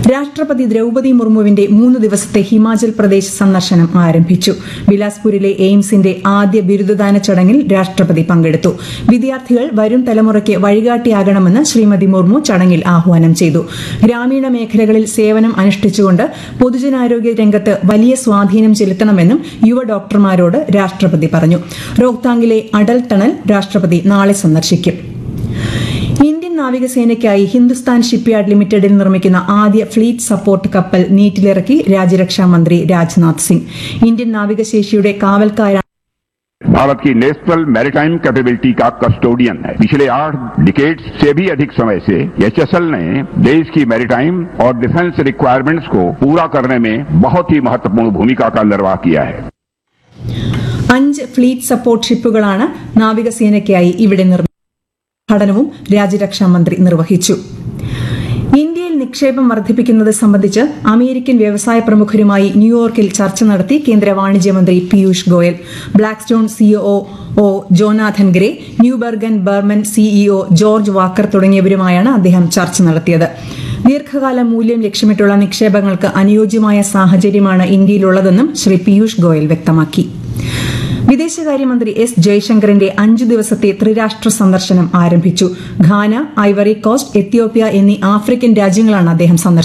രാഷ്ട്രപതി ദ്രൌപതി മുർമുവിന്റെ മൂന്ന് ദിവസത്തെ ഹിമാചൽ പ്രദേശ് സന്ദർശനം ആരംഭിച്ചു ബിലാസ്പൂരിലെ എയിംസിന്റെ ആദ്യ ബിരുദദാന ചടങ്ങിൽ രാഷ്ട്രപതി പങ്കെടുത്തു വിദ്യാർത്ഥികൾ വരും തലമുറയ്ക്ക് വഴികാട്ടിയാകണമെന്ന് ശ്രീമതി മുർമു ചടങ്ങിൽ ആഹ്വാനം ചെയ്തു ഗ്രാമീണ മേഖലകളിൽ സേവനം അനുഷ്ഠിച്ചുകൊണ്ട് പൊതുജനാരോഗ്യ രംഗത്ത് വലിയ സ്വാധീനം ചെലുത്തണമെന്നും യുവ ഡോക്ടർമാരോട് രാഷ്ട്രപതി പറഞ്ഞു റോഹ്താങ്ങിലെ അടൽ ടണൽ രാഷ്ട്രപതി നാളെ സന്ദർശിക്കും ഇന്ത്യൻ നാവികസേനയ്ക്കായി ഹിന്ദുസ്ഥാൻ ഷിപ്പ്യാർഡ് ലിമിറ്റഡിൽ നിർമ്മിക്കുന്ന ആദ്യ ഫ്ലീറ്റ് സപ്പോർട്ട് കപ്പൽ നീറ്റിലിറക്കി രാജ്യരക്ഷാ മന്ത്രി രാജ്നാഥ് സിംഗ് ഇന്ത്യൻ നാവികശേഷിയുടെ കാവൽക്കാരാണ് भारत की नेशनल मैरिटाइम कैपेबिलिटी का कस्टोडियन है पिछले आठ डिकेट्स से भी अधिक समय से एचएसएल ने देश की मैरिटाइम और डिफेंस रिक्वायरमेंट्स को पूरा करने में बहुत ही महत्वपूर्ण भूमिका का निर्वाह किया है അഞ്ച് ഫ്ലീറ്റ് സപ്പോർട്ട് ഷിപ്പുകളാണ് നാവികസേനയ്ക്കായി ഇവിടെ നിർമ്മിച്ചത് ഉദ്ഘാടനവും രാജ്യരക്ഷാ മന്ത്രി നിർവഹിച്ചു ഇന്ത്യയിൽ നിക്ഷേപം വർദ്ധിപ്പിക്കുന്നത് സംബന്ധിച്ച് അമേരിക്കൻ വ്യവസായ പ്രമുഖരുമായി ന്യൂയോർക്കിൽ ചർച്ച നടത്തി കേന്ദ്ര വാണിജ്യമന്ത്രി Piyush Goyal Blackstone CEO ഒ Jonathan Gray Neuberger Berman CEO George Walker തുടങ്ങിയവരുമായാണ് അദ്ദേഹം ചർച്ച നടത്തിയത് ദീർഘകാല മൂല്യം ലക്ഷ്യമിട്ടുള്ള നിക്ഷേപങ്ങൾക്ക് അനുയോജ്യമായ സാഹചര്യമാണ് ഇന്ത്യയിലുള്ളതെന്നും ശ്രീ പീയൂഷ് ഗോയൽ വ്യക്തമാക്കി വിദേശകാര്യമന്ത്രി എസ് ജയശങ്കറിന്റെ അഞ്ചു ദിവസത്തെ ത്രിരാഷ്ട്ര സന്ദർശനം ആരംഭിച്ചു ഘാന ഐവറി കോസ്റ്റ് എത്യോപ്യ എന്നീ ആഫ്രിക്കൻ രാജ്യങ്ങളാണ് അദ്ദേഹം സന്ദർശിച്ചത്